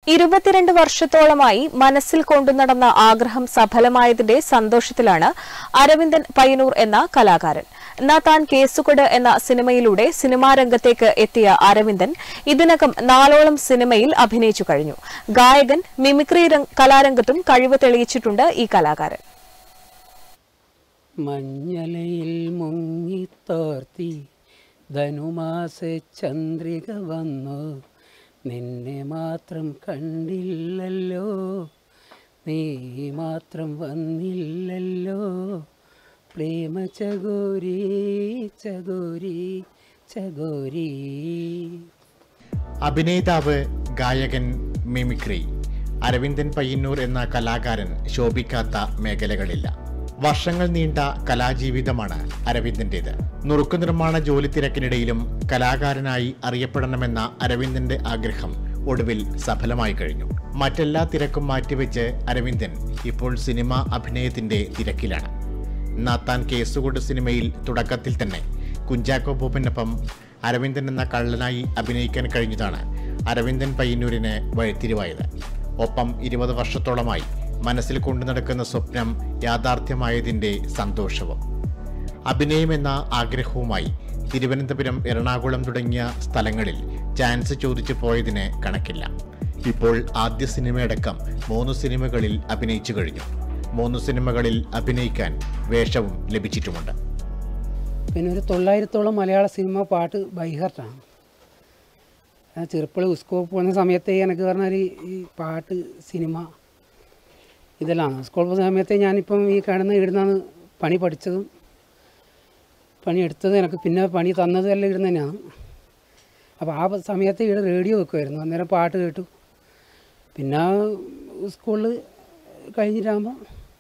ഇരുപത്തിരണ്ട് വർഷത്തോളമായി മനസ്സിൽ കൊണ്ടുനടന്ന ആഗ്രഹം സഫലമായതിന്റെ സന്തോഷത്തിലാണ് അരവിന്ദൻ പയ്യന്നൂർ എന്ന കലാകാരൻ എന്നാ താൻ കേസുകൊട് എന്ന സിനിമയിലൂടെ സിനിമാ രംഗത്തേക്ക് എത്തിയ അരവിന്ദൻ ഇതിനകം നാലോളം സിനിമയിൽ അഭിനയിച്ചു കഴിഞ്ഞു ഗായകൻ മിമിക്രി രംഗ് കലാരംഗത്തും കഴിവ് തെളിയിച്ചിട്ടുണ്ട് ഈ കലാകാരൻ മഞ്ഞലയിൽ മുങ്ങിത്തോർത്തി ധനുമാസ ചന്ദ്രിക വന്നു നിന്നെ മാത്രം കണ്ടില്ലല്ലോ നീ മാത്രം വന്നില്ലല്ലോ പ്രേമ ചകോരി ചകോരി ചകോരി അഭിനേതാവ് ഗായകൻ മിമിക്രി അരവിന്ദൻ പയ്യന്നൂർ എന്ന കലാകാരൻ ശോഭിക്കാത്ത മേഖലകളില്ല വർഷങ്ങൾ നീണ്ട കലാജീവിതമാണ് അരവിന്ദന്റേത് നുറുക്കു നിർമ്മാണ ജോലി തിരക്കിനിടയിലും കലാകാരനായി അറിയപ്പെടണമെന്ന അരവിന്ദന്റെ ആഗ്രഹം ഒടുവിൽ സഫലമായി കഴിഞ്ഞു മറ്റെല്ലാ തിരക്കും മാറ്റിവെച്ച് അരവിന്ദൻ ഇപ്പോൾ സിനിമ അഭിനയത്തിന്റെ തിരക്കിലാണ് നാത്താൻ കേസുകൊണ്ട് സിനിമയിൽ തുടക്കത്തിൽ തന്നെ കുഞ്ചാക്കോ ബോബിനൊപ്പം അരവിന്ദൻ എന്ന കള്ളനായി അഭിനയിക്കാൻ കഴിഞ്ഞതാണ് അരവിന്ദൻ പയ്യന്നൂരിന് വഴിത്തിരിവായത് ഒപ്പം ഇരുപത് വർഷത്തോളമായി മനസ്സിൽ കൊണ്ടു നടക്കുന്ന സ്വപ്നം യാഥാർത്ഥ്യമായതിൻ്റെ സന്തോഷവും അഭിനയമെന്ന ആഗ്രഹവുമായി തിരുവനന്തപുരം എറണാകുളം തുടങ്ങിയ സ്ഥലങ്ങളിൽ ചാൻസ് ചോദിച്ചു പോയതിന് കണക്കില്ല ഇപ്പോൾ ആദ്യ സിനിമയടക്കം മൂന്ന് സിനിമകളിൽ അഭിനയിച്ചു കഴിഞ്ഞു മൂന്ന് സിനിമകളിൽ അഭിനയിക്കാൻ വേഷവും ലഭിച്ചിട്ടുമുണ്ട് പിന്നെ ഒരു തൊള്ളായിരത്തോളം മലയാള സിനിമ പാട്ട് ബൈഹർട്ടാണ് ആ ചെറുപ്പളി സ്കൂൾ പോകുന്ന സമയത്ത് എനിക്ക് പറഞ്ഞാൽ ഈ പാട്ട് സിനിമ ഇതെല്ലാം സ്കൂൾ പോകുന്ന സമയത്ത് ഞാനിപ്പം ഈ കാണുന്ന ഇടുന്നാണ് പണി പഠിച്ചതും പണി എടുത്തത് എനിക്ക് പിന്നെ പണി തന്നതും എല്ലാം ഇടുന്ന തന്നെയാണ് അപ്പോൾ ആ സമയത്ത് ഇവിടെ റേഡിയോ വെക്കുമായിരുന്നു അന്നേരം പാട്ട് കേട്ടു പിന്നെ സ്കൂളിൽ കഴിഞ്ഞിട്ടാകുമ്പോൾ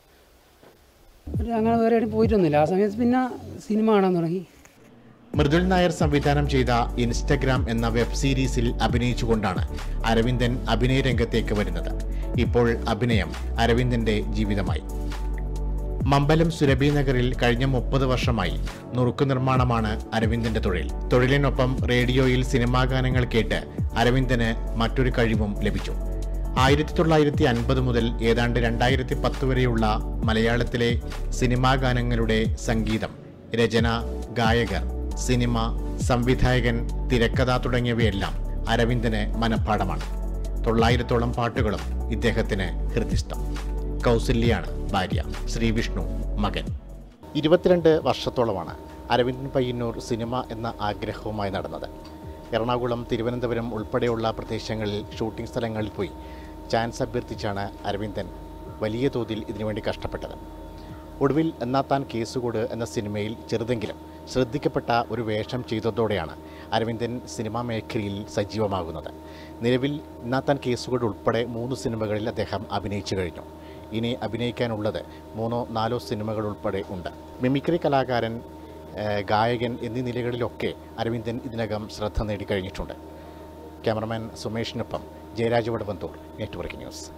ഒരു അങ്ങനെ വേറെ എവിടെയും പോയിട്ടൊന്നുമില്ല ആ സമയത്ത് പിന്നെ സിനിമ കാണാൻ തുടങ്ങി മൃദുൽ നായർ സംവിധാനം ചെയ്ത ഇൻസ്റ്റഗ്രാം എന്ന വെബ് സീരീസിൽ അഭിനയിച്ചുകൊണ്ടാണ് അരവിന്ദൻ അഭിനയ രംഗത്തേക്ക് വരുന്നത് ഇപ്പോൾ അഭിനയം അരവിന്ദന്റെ ജീവിതമായി മമ്പലം സുരഭി നഗറിൽ കഴിഞ്ഞ മുപ്പത് വർഷമായി നുറുക്കു നിർമ്മാണമാണ് അരവിന്ദന്റെ തൊഴിൽ തൊഴിലിനൊപ്പം റേഡിയോയിൽ സിനിമാ ഗാനങ്ങൾ കേട്ട് അരവിന്ദന് മറ്റൊരു കഴിവും ലഭിച്ചു ആയിരത്തി തൊള്ളായിരത്തി അൻപത് മുതൽ ഏതാണ്ട് രണ്ടായിരത്തി പത്ത് വരെയുള്ള മലയാളത്തിലെ സിനിമാ ഗാനങ്ങളുടെ സംഗീതം രചന ഗായകർ സിനിമ സംവിധായകൻ തിരക്കഥ തുടങ്ങിയവയെല്ലാം അരവിന്ദന് മനഃപ്പാടമാണ് തൊള്ളായിരത്തോളം പാട്ടുകളും ഇദ്ദേഹത്തിന് ഹൃദിസ്ഥം കൗസല്യാണ് ഭാര്യ ശ്രീവിഷ്ണു മകൻ ഇരുപത്തിരണ്ട് വർഷത്തോളമാണ് അരവിന്ദൻ പയ്യന്നൂർ സിനിമ എന്ന ആഗ്രഹവുമായി നടന്നത് എറണാകുളം തിരുവനന്തപുരം ഉൾപ്പെടെയുള്ള പ്രദേശങ്ങളിൽ ഷൂട്ടിംഗ് സ്ഥലങ്ങളിൽ പോയി ചാൻസ് അഭ്യർത്ഥിച്ചാണ് അരവിന്ദൻ വലിയ തോതിൽ ഇതിനുവേണ്ടി കഷ്ടപ്പെട്ടത് ഒടുവിൽ എന്നാത്താൻ കേസുകൂട് എന്ന സിനിമയിൽ ചെറുതെങ്കിലും ശ്രദ്ധിക്കപ്പെട്ട ഒരു വേഷം ചെയ്തതോടെയാണ് അരവിന്ദൻ സിനിമാ മേഖലയിൽ സജീവമാകുന്നത് നിലവിൽ എന്നാത്താൻ കേസുകൂട് ഉൾപ്പെടെ മൂന്ന് സിനിമകളിൽ അദ്ദേഹം അഭിനയിച്ചു കഴിഞ്ഞു ഇനി അഭിനയിക്കാനുള്ളത് മൂന്നോ നാലോ സിനിമകൾ ഉൾപ്പെടെ ഉണ്ട് മിമിക്രി കലാകാരൻ ഏഹ്, ഗായകൻ എന്നീ നിലകളിലൊക്കെ അരവിന്ദൻ ഇതിനകം ശ്രദ്ധ നേടിക്കഴിഞ്ഞിട്ടുണ്ട് ക്യാമറമാൻ സുമേഷിനൊപ്പം ജയരാജ് വടവന്തൂർ നെറ്റ്വർക്ക് ന്യൂസ്